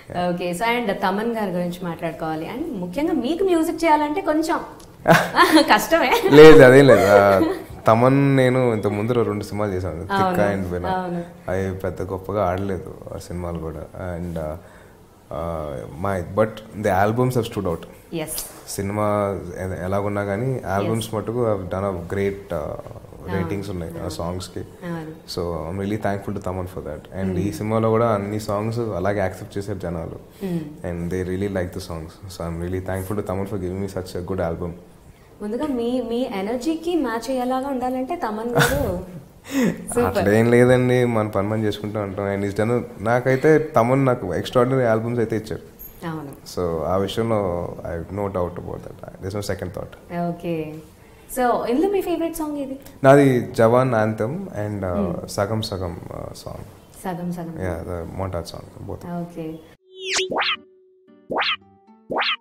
Okay so and Thaman గారి గురించి మాట్లాడుకోవాలి అండ్ ముఖ్యంగా మీకు మ్యూజిక్ చేయాలంటే కొంచెం కష్టమే లేదు అదేం లేదు ఆ, తమన్ నేను ఇంత ముందు రెండు సినిమాలు చేశాను తిక్క అవును, అండ్ విన అవును. అవి పెద్ద గొప్పగా ఆడలేదు ఆ సినిమాలు కూడా and my but the albums have stood out ఎస్ సినిమా ఎ- ఎలాగున్నా కానీ ఆల్బమ్స్ మటుకు డన్ అ గ్రేట్ రేటింగ్స్ ఉన్నాయి ఆ సాంగ్స్కి అవును so I'm really thankful to Thaman for that and ఈ సినిమాలో కూడా అన్ని సాంగ్స్ అలాగే యాక్సెప్ట్ చేశారు జనాలు and they really like the songs so I'm really thankful to Thaman for giving me such a good album ముందుగా మీ మీ ఎనర్జీకి మ్యాచ్ అయ్యేలాగా ఉండాలంటే తమన్ గారు అట్లా ఏం లేదండి మన పని మనం చేసుకుంటూ ఉంటాం అండ్ ఇష్టం నాకైతే తమన్ నాకు ఎక్స్ట్రాడినరీ ఆల్బమ్స్ అయితే ఇచ్చారు అవును సో ఆ విషయంలో I no doubt about that this no second thought okay so ఇందులో మీ ఫేవరెట్ సాంగ్ ఏది నాది జవాన్ యాంథమ్ అండ్ సగం సగం సాంగ్ సగం సగం yeah the motor song both okay